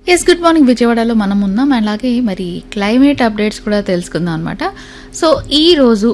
yes good morning విజయవాడలో మనం ఉన్నాం అలాగే మరి క్లైమేట్ అప్డేట్స్ కూడా తెలుసుకుందాం అనమాట సో ఈ రోజు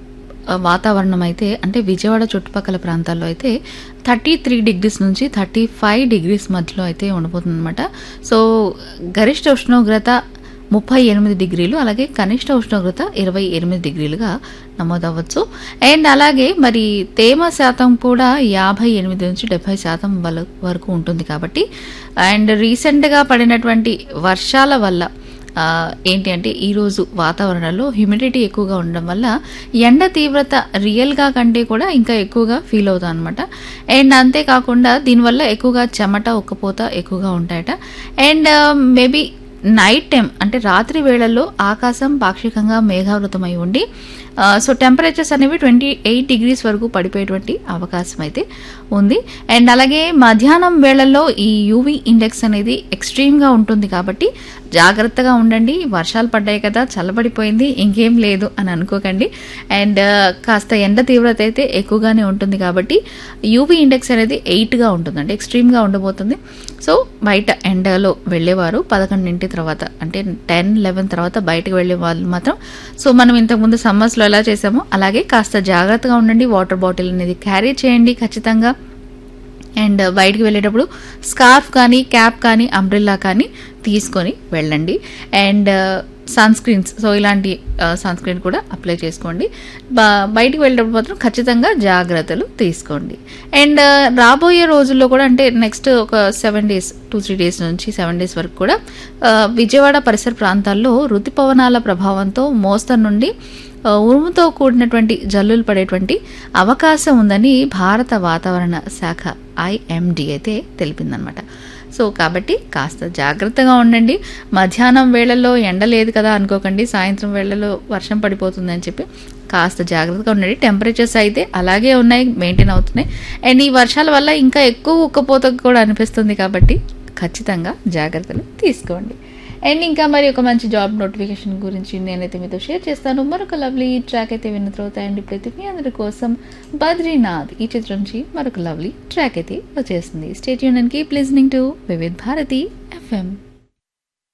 ఆ, వాతావరణం అయితే అంటే విజయవాడ చుట్టుపక్కల ప్రాంతాల్లో అయితే థర్టీ త్రీ డిగ్రీస్ నుంచి థర్టీ ఫైవ్ డిగ్రీస్ మధ్యలో అయితే ఉండబోతుంది అనమాట సో గరిష్ట ఉష్ణోగ్రత ముప్పై ఎనిమిది డిగ్రీలు అలాగే కనిష్ట ఉష్ణోగ్రత ఇరవై ఎనిమిది డిగ్రీలుగా నమోదవ్వచ్చు అండ్ అలాగే మరి తేమ శాతం కూడా యాభై ఎనిమిది నుంచి డెబ్బై శాతం వల- వరకు ఉంటుంది కాబట్టి అండ్ రీసెంట్గా పడినటువంటి వర్షాల వల్ల ఆ, ఏంటి అంటే ఈరోజు వాతావరణంలో హ్యూమిడిటీ ఎక్కువగా ఉండడం వల్ల ఎండ తీవ్రత రియల్గా కంటే కూడా ఇంకా ఎక్కువగా ఫీల్ అవుతాం అనమాట అండ్ అంతేకాకుండా దీనివల్ల ఎక్కువగా చెమట ఉక్కపోత ఎక్కువగా ఉంటాయట అండ్ మేబీ నైట్ టైం అంటే రాత్రి వేళల్లో ఆకాశం పాక్షికంగా మేఘావృతమై ఉండి ఆ, సో టెంపరేచర్స్ అనేవి ట్వంటీ ఎయిట్ డిగ్రీస్ వరకు పడిపోయేటువంటి అవకాశం అయితే ఉంది అండ్ అలాగే మధ్యాహ్నం వేళల్లో ఈ యూవీ ఇండెక్స్ అనేది ఎక్స్ట్రీమ్గా ఉంటుంది కాబట్టి జాగ్రత్తగా ఉండండి వర్షాలు పడ్డాయి కదా చల్లబడిపోయింది ఇంకేం లేదు అని అనుకోకండి అండ్ కాస్త ఎండ తీవ్రత అయితే ఎక్కువగానే ఉంటుంది కాబట్టి యూవీ ఇండెక్స్ అనేది ఎయిట్గా ఉంటుంది అంటే ఎక్స్ట్రీమ్గా ఉండబోతుంది సో బయట ఎండలో వెళ్ళేవారు పదకొండింటి తర్వాత అంటే టెన్ లెవెన్ తర్వాత బయటకు వెళ్ళే వాళ్ళు మాత్రం సో మనం ఇంతకుముందు సమ్మర్స్లో ఎలా చేసామో అలాగే కాస్త జాగ్రత్తగా ఉండండి వాటర్ బాటిల్ అనేది క్యారీ చేయండి ఖచ్చితంగా అండ్ బయటికి వెళ్ళేటప్పుడు స్కార్ఫ్ కానీ క్యాప్ కానీ అంబ్రిల్లా కానీ తీసుకొని వెళ్ళండి అండ్ సన్ స్క్రీన్స్ సో ఇలాంటి సన్ స్క్రీన్ కూడా అప్లై చేసుకోండి బ- బయటికి వెళ్ళేటప్పుడు మాత్రం ఖచ్చితంగా జాగ్రత్తలు తీసుకోండి అండ్ రాబోయే రోజుల్లో కూడా అంటే నెక్స్ట్ ఒక seven days two three days నుంచి సెవెన్ డేస్ వరకు కూడా ఆ, విజయవాడ పరిసర ప్రాంతాల్లో ఋతుపవనాల ప్రభావంతో మోస్తరు నుండి ఆ, ఉరుముతో కూడినటువంటి జల్లులు పడేటువంటి అవకాశం ఉందని భారత వాతావరణ శాఖ ఐఎండి అయితే తెలిపిందనమాట సో కాబట్టి కాస్త జాగ్రత్తగా ఉండండి మధ్యాహ్నం వేళల్లో ఎండ లేదు కదా అనుకోకండి సాయంత్రం వేళల్లో వర్షం పడిపోతుందని చెప్పి కాస్త జాగ్రత్తగా ఉండండి టెంపరేచర్స్ అయితే అలాగే ఉన్నాయి మెయింటైన్ అవుతున్నాయి అండ్ ఈ వర్షాల వల్ల ఇంకా ఎక్కువ ఉక్కపోత కూడా అనిపిస్తుంది కాబట్టి ఖచ్చితంగా జాగ్రత్తలు తీసుకోండి అండ్ ఇంకా మరి ఒక మంచి జాబ్ నోటిఫికేషన్ గురించి నేనైతే మీతో షేర్ చేస్తాను మరొక లవ్లీ ట్రాక్ అయితే విన్న తర్వాత అండ్ ఇప్పుడైతే మీ అందరి కోసం బద్రీనాథ్ ఈ చిత్రం నుంచి మరొక లవ్లీ ట్రాక్ అయితే వచ్చేస్తుంది స్టేట్ యూన్ and keep listening to Vividh Bharati FM